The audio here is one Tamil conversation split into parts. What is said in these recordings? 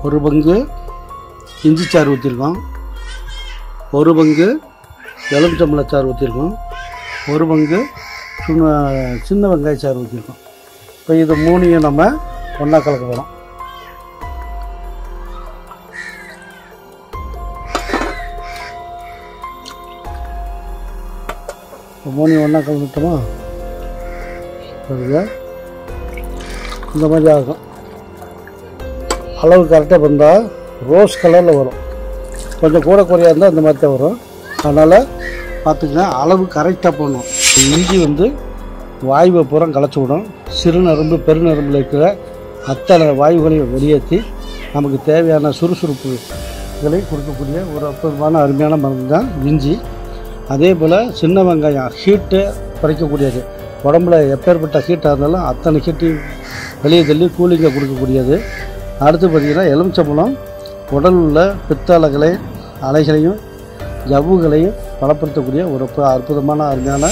ஒரு பங்கு இஞ்சி சாறு ஊற்றிருக்கோம் ஒரு பங்கு எலுமிச்சம்பழச்சாறு ஊற்றிருக்கோம் ஒரு பங்கு சின்ன சின்ன வெங்காய சாறு ஊற்றிருக்கோம் இப்போ இது மூணையும் நம்ம ஒன்றா கலக்க போகிறோம் இப்போ மூணையும் ஒன்றா கலந்துட்டோமா பாருங்க இந்த மாதிரி ஆகும் அளவு கரெக்டாக பண்ணால் ரோஸ் கலரில் வரும் கொஞ்சம் கூட குறையா இருந்தால் இந்த மாதிரி தான் வரும் அதனால் பார்த்துக்கங்க அளவு கரெக்டாக போடணும் இஞ்சி வந்து வாயுவை பூரா களைச்சி விடும் சிறுநரம்பு பெருநரம்பில் இருக்கிற அத்தனை வாயுகளையும் வெளியேற்றி நமக்கு தேவையான சுறுசுறுப்புகளை கொடுக்கக்கூடிய ஒரு அற்புதமான அருமையான மருந்து தான் இஞ்சி அதே போல் சின்ன வெங்காயம் ஹீட்டு குறைக்கக்கூடியது உடம்புல எப்பேற்பட்ட ஹீட்டாக இருந்தாலும் அத்தனை ஹீட்டையும் வெளியே தள்ளி கூலிங்கை கொடுக்கக்கூடியது அடுத்து பார்த்திங்கன்னா எலுமிச்சம்பழம் உடல் உள்ள பித்த அலைகளை அலைகளையும் ஜவ்வுகளையும் பலப்படுத்தக்கூடிய ஒரு அற்பு- அற்புதமான அருமையான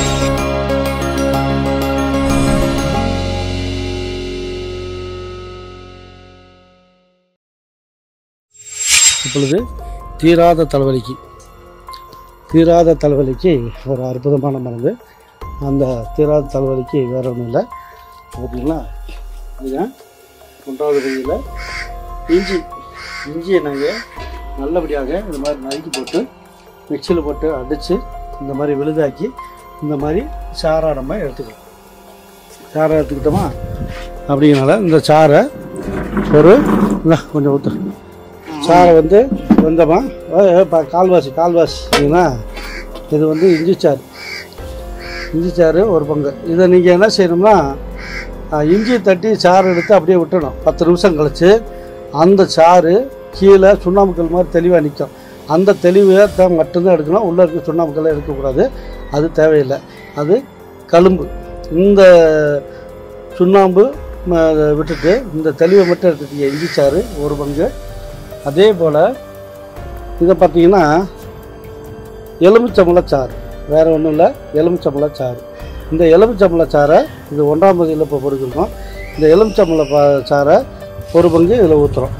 இப்பொழுது தீராத தலைவலிக்கு தீராத தலைவலிக்கு ஒரு அற்புதமான மருந்து அந்த தீராத தலைவலிக்கு வேற ஒன்றும் இல்லை பார்த்தீங்களா இதுதான் மூன்றாவது பகுதியில் இஞ்சி இஞ்சியை நாங்கள் நல்லபடியாக இந்த மாதிரி நறுக்கி போட்டு மிக்சியில் போட்டு அடித்து இந்த மாதிரி விழுதாக்கி இந்த மாதிரி சாராக நம்ம எடுத்துக்கலாம் சாரை எடுத்துக்கிட்டோமா அப்படிங்கிறனால இந்த சாரை ஒரு இந்தா, கொஞ்சம் ஊற்று சாரை வந்து வெந்தமா ஏய், ஏய், பா- கால்வாசி கால்வாசி சரிங்களா இது வந்து இஞ்சி சாறு இஞ்சி சாறு ஒரு பங்கு இதை நீங்கள் என்ன செய்யணும்னா ஆ, இஞ்சி தட்டி சாறு எடுத்து அப்படியே விட்டணும் பத்து நிமிஷம் கழிச்சு அந்த சாறு கீழே சுண்ணாம்புக்கல் மாதிரி தெளிவாக நிற்கும் அந்த தெளிவை தான் மட்டும்தான் எடுக்கணும் உள்ளே இருக்க சுண்ணாம்புக்கல்லை எடுக்கக்கூடாது அது தேவையில்லை அது கழும்பு இந்த சுண்ணாம்பு ம, விட்டுட்டு இந்த தெளிவை மட்டும் எடுத்துட்டீங்க இஞ்சி சாறு ஒரு பங்கு அதே போல் இதை பார்த்தீங்கன்னா எலுமிச்சம்பழச்சாறு வேறு ஒன்றும் இல்லை எலுமிச்சம்பழச்சாறு இந்த எலுமிச்சம்பழச்சாறை இது ஒன்றாம் பகுதியில் இப்போ போட்டுருக்கோம் இந்த எலுமிச்சம்பழ ப- சாறை ஒரு பங்கு இதில் ஊற்றுறோம்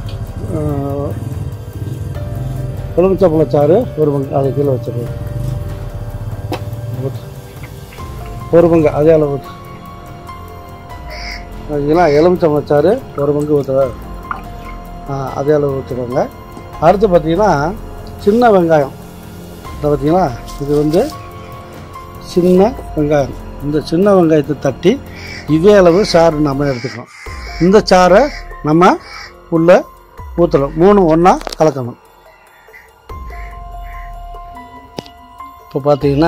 எலுமிச்சம்பழச்சாறு ஒரு பங்கு அதை கீழே வச்சிருக்கோம் ஊத்து. ஒரு பங்கு அதே அளவு ஊற்று இதெல்லாம் எலுமிச்சம்பழச்சாறு ஒரு பங்கு ஊற்றுற அதே அளவு ஊற்றுக்கோங்க அடுத்து பார்த்தீங்கன்னா சின்ன வெங்காயம் இதை பார்த்தீங்களா இது வந்து சின்ன வெங்காயம் இந்த சின்ன வெங்காயத்தை தட்டி இதே அளவு சாறு நம்ம எடுத்துக்கணும் இந்த சாறை நம்ம உள்ளே ஊற்றணும் மூணு ஒன்றா கலக்கணும் இப்போ பார்த்தீங்கன்னா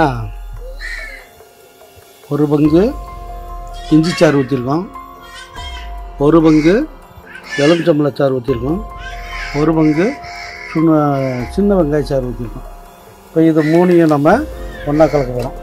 ஒரு பங்கு இஞ்சி சாறு ஊற்றிருக்கோம் ஒரு பங்கு எலுமிச்சம்பழச்சாறு ஊற்றிருக்கோம் ஒரு பங்கு சின்ன சின்ன வெங்காய சாறு ஊற்றிருக்கோம் இப்போ இது மூணையும் நம்ம ஒன்றா கலக்க போகிறோம்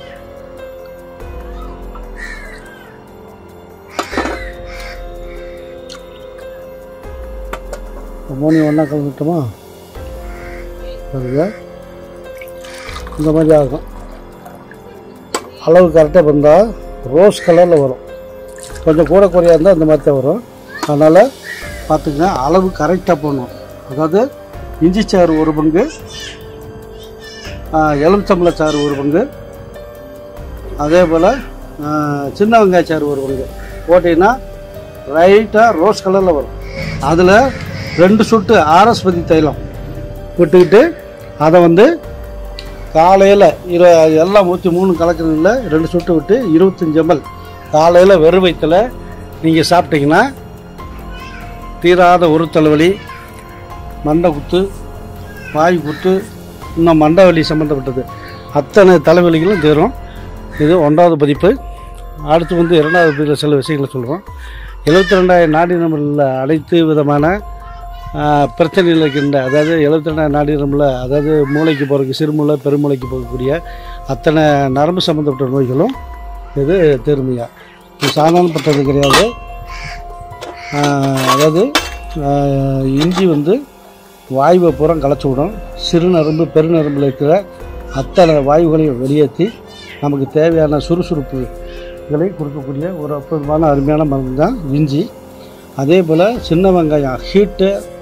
இப்போ மூணையும் ஒன்றா கலந்துட்டோமா பாருங்க இந்த மாதிரி ஆகும் அளவு கரெக்டாக பண்ணால் ரோஸ் கலரில் வரும் கொஞ்சம் கூட குறையா இருந்தால் இந்த மாதிரி தான் வரும் அதனால் பார்த்துங்க அளவு கரெக்டாக போடணும் அதாவது இஞ்சி சாறு ஒரு பங்கு எலுமிச்சம்பழ சாறு ஒரு பங்கு அதே போல் சின்ன வெங்காய சாறு ஒரு பங்கு போட்டிங்கன்னா ரைட்டாக ரோஸ் கலரில் வரும் அதில் ரெண்டு சொட்டு ஆரஸ்பதி தைலம் விட்டுக்கிட்டு அதை வந்து காலையில் இரு எல்லாம் ஊற்றி மூணு கலக்கிறதுல ரெண்டு சொட்டு விட்டு இருபத்தஞ்சி எம்எல் காலையில் வெறும் வயிற்றுல நீங்கள் சாப்பிட்டீங்கன்னா தீராத ஒரு தலைவலி மண்டை குத்து வாய் குத்து இன்னும் மண்டை வலி சம்மந்தப்பட்டது அத்தனை தலைவலிகளும் தீரும் இது ஒன்றாவது பதிப்பு அடுத்து வந்து இரண்டாவது பதிப்பில் சில விஷயங்களை சொல்கிறோம் எழுபத்தி ரெண்டாயிரம் நாடி நம்பரில் அனைத்து விதமான ஆஹ், பிரச்சனைகள் இருக்கின்ற அதாவது எழுபத்தி ரெண்டாயிரம் நாடி நம்பரில் அதாவது மூளைக்கு போகிறதுக்கு சிறுமூளை பெருமூளைக்கு போகக்கூடிய அத்தனை நரம்பு சம்மந்தப்பட்ட நோய்களும் இது தீர்மையா இது சாதாரணப்பட்டது கிடையாது ஆஹ், அதாவது ஆஹ், இஞ்சி வந்து வாயுவை பூரா களைச்சி விடும் சிறுநரம்பு பெருநரம்பில் இருக்கிற அத்தனை வாயுகளையும் வெளியேற்றி நமக்கு தேவையான சுறுசுறுப்புகளை கொடுக்கக்கூடிய ஒரு அற்புதமான அருமையான மருந்து தான் இஞ்சி அதே போல் சின்ன வெங்காயம் ஹீட்டு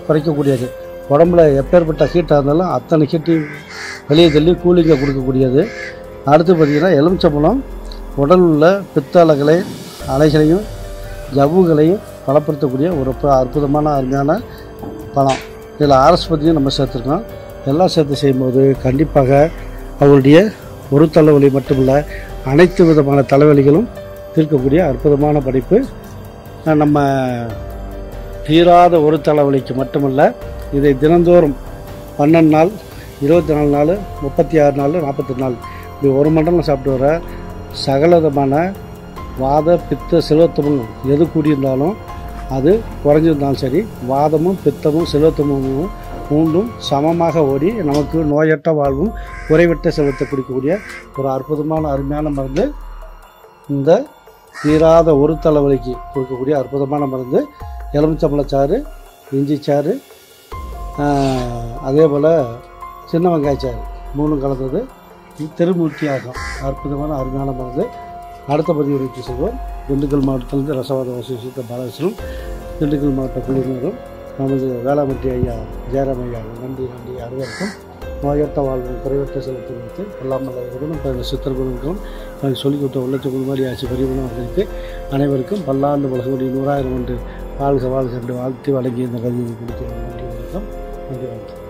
குறைக்கக்கூடியது உடம்புல எப்பேற்பட்ட ஹீட்டாக இருந்தாலும் அத்தனை ஹீட்டையும் வெளியே தள்ளி கூலிங்கை கொடுக்கக்கூடியது அடுத்து பார்த்திங்கன்னா எலுமிச்சம்பழம் உடல் உள்ள பித்தளைகளை அலைகளையும் ஜவ்வுகளையும் பலப்படுத்தக்கூடிய ஒரு ப- அற்புதமான அருமையான பழம் இதில் ஆர்எஸ் பற்றியும் நம்ம சேர்த்துருக்கோம் எல்லாம் சேர்த்து செய்யும்போது கண்டிப்பாக அவருடைய ஒரு தலைவலி மட்டுமல்ல அனைத்து விதமான தலைவலிகளும் தீர்க்கக்கூடிய அற்புதமான படைப்பு அஹ் நம்ம தீராத ஒரு தலைவலிக்கு மட்டுமல்ல இதை தினந்தோறும் பன்னெண்டு நாள் இருபத்தி நாலு நாள் முப்பத்தி ஆறு நாள் நாற்பத்தெட்டு நாள் இப்படி ஒரு மண்டலம் சாப்பிட்டு வர சகல விதமான வாத பித்த செல்வத்தமும் எது கூடியிருந்தாலும் அது குறைஞ்சிருந்தாலும் சரி வாதமும் பித்தமும் செல்வத்தமும் மூன்றும் சமமாக ஓடி நமக்கு நோயற்ற வாழ்வும் குறைவற்ற செல்வத்தை குடிக்கக்கூடிய ஒரு அற்புதமான அருமையான மருந்து இந்த தீராத ஒரு தலைவலிக்கு கொடுக்கக்கூடிய அற்புதமான மருந்து எலுமிச்சம்பழச்சாறு இஞ்சி சாறு ஆஹ், அதே போல் சின்ன வெங்காயச்சாறு மூணும் கலந்தது இது திருமூர்த்தி ஆகும் அற்புதமான அருமையான மருந்து அடுத்த பதிவு வச்சு சொல்வோம் திண்டுக்கல் மாவட்டத்திலிருந்து ரசவாத வசித்த பாலகிருஷ்ணன் திண்டுக்கல் மாவட்ட குழுவினரும் நமது வேளாமட்டி ஐயா ஜெயராம் ஐயா நன்றி நன்றி அனைவருக்கும் நோயற்ற வாழ்வும் குறைவற்ற செலுத்தி வைத்து எல்லாமல்ல இறைவனும் பிறந்த சித்தர்களுக்கும் எனக்கு சொல்லிக் கொடுத்த உள்ளத்து குருமாரி ஆட்சி பெரியவனும் வந்திருக்கு அனைவருக்கும் பல்லாண்டு வழங்கக்கூடிய நூறாயிரம் ஒன்று வாழ்க வாழ்க என்று வாழ்த்தி வழங்கி இந்த பதிவு கொடுக்கிறேன் நன்றி வணக்கம் நன்றி வணக்கம்